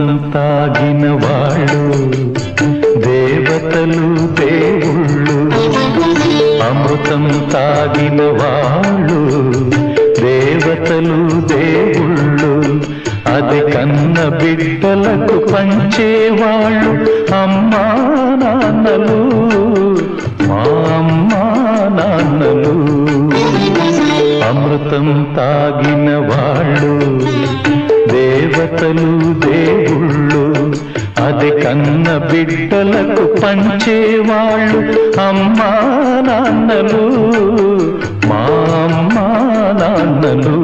తాగిన వాళ్ళు దేవతలు దేవుళ్ళు అమృతం తాగిన వాళ్ళు దేవతలు దేవుళ్ళు అది కన్న బిడ్డలకు పంచేవాళ్ళు అమ్మా నాన్నలు మా అమ్మా నాన్నలు అమృతం తాగిన వాళ్ళు దేవతలు దేవుళ్ళు అది కన్న బిడ్డలకు పంచేవాళ్ళు అమ్మా నాన్నలు మా అమ్మా నాన్నలు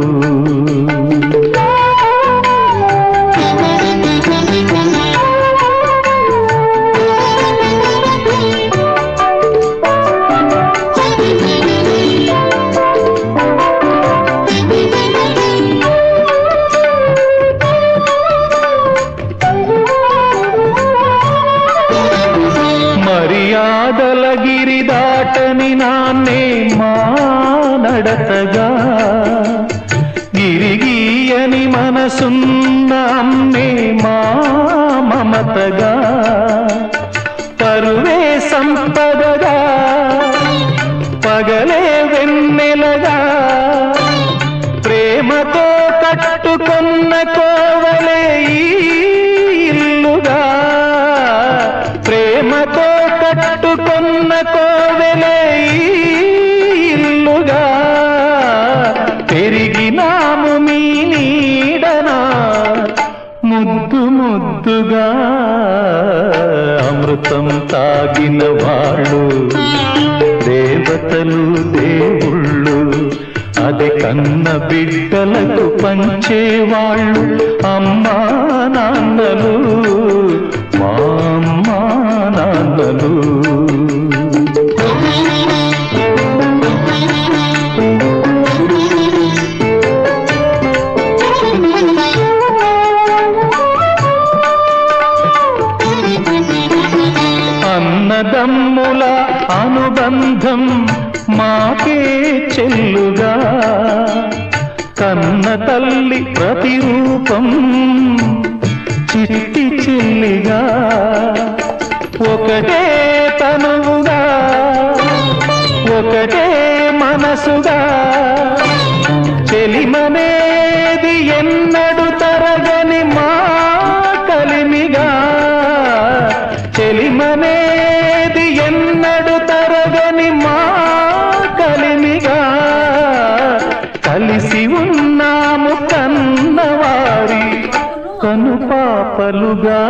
మర్యాదల గిరి దాటని నాన్నే మా నడతగా గిరిగీయని మనసున్న అమ్మే మా మమతగా పరువే సంపదగా పగలే వెన్నెలగా ప్రేమతో కట్టుకున్న కోవలే ఈ ఇల్లుగా ప్రేమతో కట్టుకున్న కోవెలే ఈ ఇల్లుగా పెరిగినాము మీ నీడనా ముద్దు ముద్దుగా అమృతం తాగిన వాళ్ళు దేవతలు దేవుళ్ళు అది కన్న బిడ్డలకు పంచేవాళ్ళు అమ్మా నాన్నలు మా అమ్మా నాన్నలు అన్నదమ్ముల అనుబంధం మాకే చెల్లుగా కన్న తల్లి ప్రతిరూపం చిట్టి చెల్లిగా ఒకటే తనువుగా ఒకటే మనసుగా చెలిమనేది ఎన్నడు తరగని మా కలిమిగా చెలిమనేది ఎన్నడు తరగని మా కలిమిగా కలిసి ఉన్నాము కన్నవారి కను పాపలుగా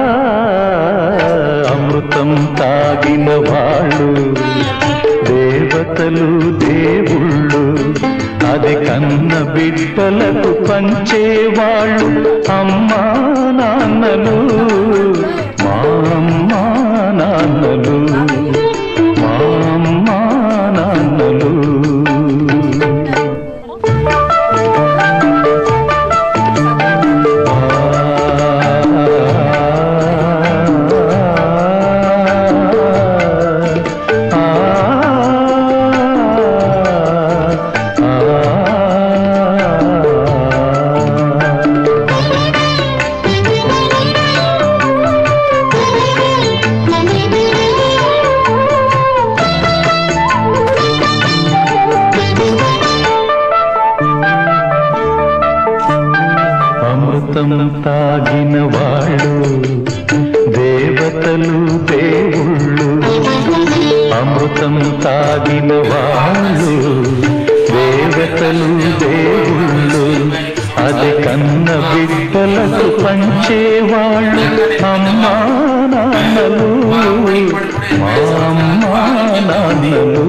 అమృతం తాగిన వాళ్ళు దేవతలు దేవుళ్ళు అది కన్న బిడ్డలకు పంచేవాళ్ళు అమ్మా నాన్నలు మా అమ్మా నాన్నలు మా అమ్మా నాన్నలు అమృతం తాగిన వాళ్ళు దేవతలు దేవుళ్ళు అమృతం తాగిన వాళ్ళు దేవతలు దేవుళ్ళు అది కన్న బిడ్డలకు పంచేవాళ్ళు అమ్మా నాన్నలు మా అమ్మా నాన్నలు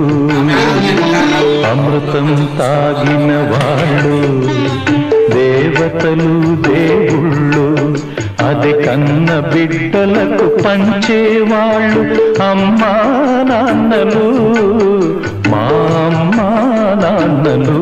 అమృతం తాగిన వాళ్ళు దేవతలు దేవుళ్ళు అది కన్న బిడ్డలకు పంచేవాళ్ళు అమ్మా నాన్నలు మా అమ్మా నాన్నలు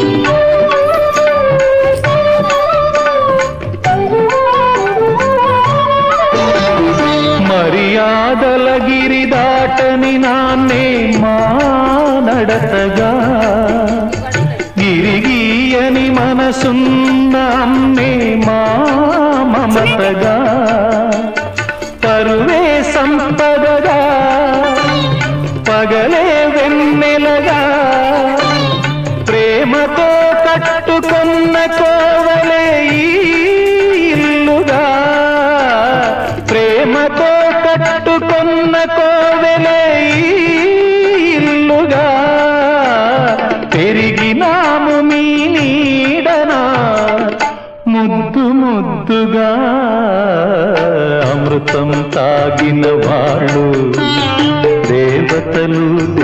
Thank you. గిరగని నాన్నే మా నడతగా గిరిగీయని మనసున్న అమ్మే మా మమతగా పరువే సంపదగా పగలే వెన్నెలగా ప్రేమతో కట్టుకున్న కోవలే ఈ ఇల్లుగా ప్రేమతో కట్టుకున్న కోవెలే ఈ ఇల్లుగా పెరిగినాము మీ నీడనా ముద్దు ముద్దుగా అమృతం తాగిన వాళ్ళు దేవతలు